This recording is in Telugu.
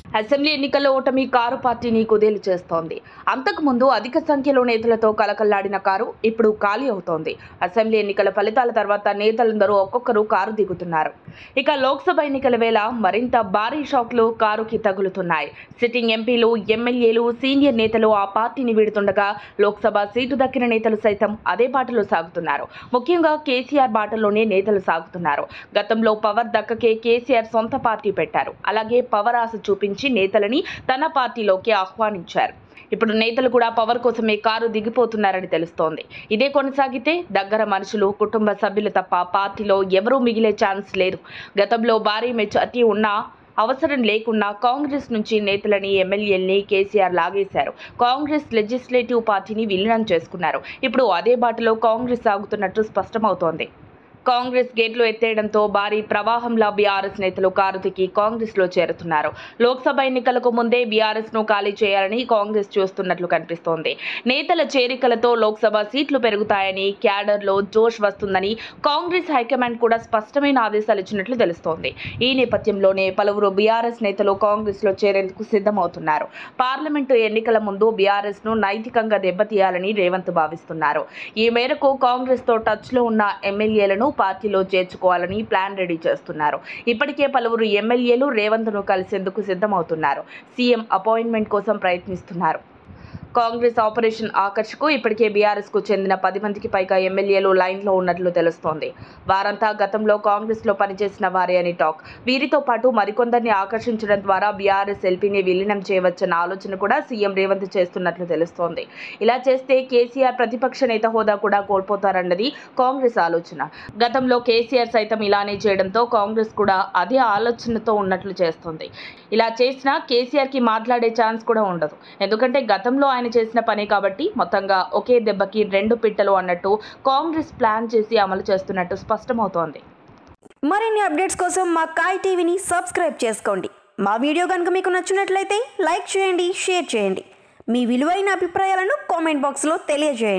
అసెంబ్లీ ఎన్నికల్లో ఓటమి కారు పార్టీని కుదేలు చేస్తోంది అంతకుముందు అధిక సంఖ్యలో నేతలతో కలకల్లాడిన కారు ఇప్పుడు ఖాళీ అవుతోంది అసెంబ్లీ ఎన్నికల ఫలితాల తర్వాత నేతలందరూ ఒక్కొక్కరు కారు దిగుతున్నారు ఇక లోక్సభ ఎన్నికల వేళ మరింత భారీ షాక్లు కారుకి తగులుతున్నాయి సిట్టింగ్ ఎంపీలు ఎమ్మెల్యేలు సీనియర్ నేతలు ఆ పార్టీని వీడుతుండగా లోక్సభ సీటు దక్కిన నేతలు సైతం అదే బాటలో సాగుతున్నారు ముఖ్యంగా కేసీఆర్ బాటలోనే నేతలు సాగుతున్నారు గతంలో పవర్ దక్కకే కేసీఆర్ సొంత పార్టీ పెట్టారు అలాగే పవర్ ఆశ చూపించి నేతలని తన పార్టీలోకి ఆహ్వానించారు ఇప్పుడు నేతలు కూడా పవర్ కోసమే కారు దిగిపోతున్నారని తెలుస్తోంది ఇదే కొనసాగితే దగ్గర మనుషులు కుటుంబ సభ్యులు తప్ప పార్టీలో ఎవరూ మిగిలే ఛాన్స్ లేదు గతంలో భారీ మెజార్టీ ఉన్నా అవసరం లేకున్నా కాంగ్రెస్ నుంచి నేతలని ఎమ్మెల్యేల్ని కేసీఆర్ లాగేశారు కాంగ్రెస్ లెజిస్లేటివ్ పార్టీని విలీనం చేసుకున్నారు ఇప్పుడు అదే బాటలో కాంగ్రెస్ సాగుతున్నట్టు స్పష్టమవుతోంది కాంగ్రెస్ గేట్లు ఎత్తేయడంతో భారీ ప్రవాహంలా బీఆర్ఎస్ నేతలు కారు దిగి కాంగ్రెస్ లో చేరుతున్నారు లోక్సభ ఎన్నికలకు ముందే బీఆర్ఎస్ ను ఖాళీ చేయాలని కాంగ్రెస్ చూస్తున్నట్లు కనిపిస్తోంది నేతల చేరికలతో లోక్సభ సీట్లు పెరుగుతాయని క్యాడర్ లో జోష్ వస్తుందని కాంగ్రెస్ హైకమాండ్ కూడా స్పష్టమైన ఆదేశాలు ఇచ్చినట్లు తెలుస్తోంది ఈ నేపథ్యంలోనే పలువురు బీఆర్ఎస్ నేతలు కాంగ్రెస్ లో చేరేందుకు సిద్ధమవుతున్నారు పార్లమెంటు ఎన్నికల ముందు బీఆర్ఎస్ ను నైతికంగా దెబ్బతీయాలని రేవంత్ భావిస్తున్నారు ఈ మేరకు కాంగ్రెస్ తో టచ్ లో ఉన్న ఎమ్మెల్యేలను పార్టీలో చేర్చుకోవాలని ప్లాన్ రెడీ చేస్తున్నారు ఇప్పటికే పలువురు ఎమ్మెల్యేలు రేవంత్ ను కలిసేందుకు సిద్ధమవుతున్నారు సీఎం అపాయింట్మెంట్ కోసం ప్రయత్నిస్తున్నారు కాంగ్రెస్ ఆపరేషన్ ఆకర్షకు ఇప్పటికే బీఆర్ఎస్ కు చెందిన పది మందికి పైగా ఎమ్మెల్యేలు లైన్లో ఉన్నట్లు తెలుస్తోంది వారంతా గతంలో కాంగ్రెస్ లో పనిచేసిన వారే అని టాక్ వీరితో పాటు మరికొందరిని ఆకర్షించడం ద్వారా బీఆర్ఎస్ ఎల్పీని విలీనం చేయవచ్చన్న ఆలోచన కూడా సీఎం రేవంత్ చేస్తున్నట్లు తెలుస్తోంది ఇలా చేస్తే కేసీఆర్ ప్రతిపక్ష నేత హోదా కూడా కోల్పోతారన్నది కాంగ్రెస్ ఆలోచన గతంలో కేసీఆర్ సైతం ఇలానే చేయడంతో కాంగ్రెస్ కూడా అదే ఆలోచనతో ఉన్నట్లు చేస్తోంది ఇలా చేసినా కేసీఆర్ కి మాట్లాడే ఛాన్స్ కూడా ఉండదు ఎందుకంటే గతంలో ఆయన చేసిన పనే కాబట్టి మొత్తంగా ఒకే దెబ్బకి రెండు పిట్టలు అన్నట్టు కాంగ్రెస్ ప్లాన్ చేసి అమలు చేస్తున్నట్టు స్పష్టమవుతోంది మరిన్ని అప్డేట్స్ కోసం మా కాయ్ టీవీని సబ్స్క్రైబ్ చేసుకోండి మా వీడియో కనుక మీకు నచ్చినట్లయితే లైక్ చేయండి షేర్ చేయండి మీ విలువైన అభిప్రాయాలను కామెంట్ బాక్స్లో తెలియజేయండి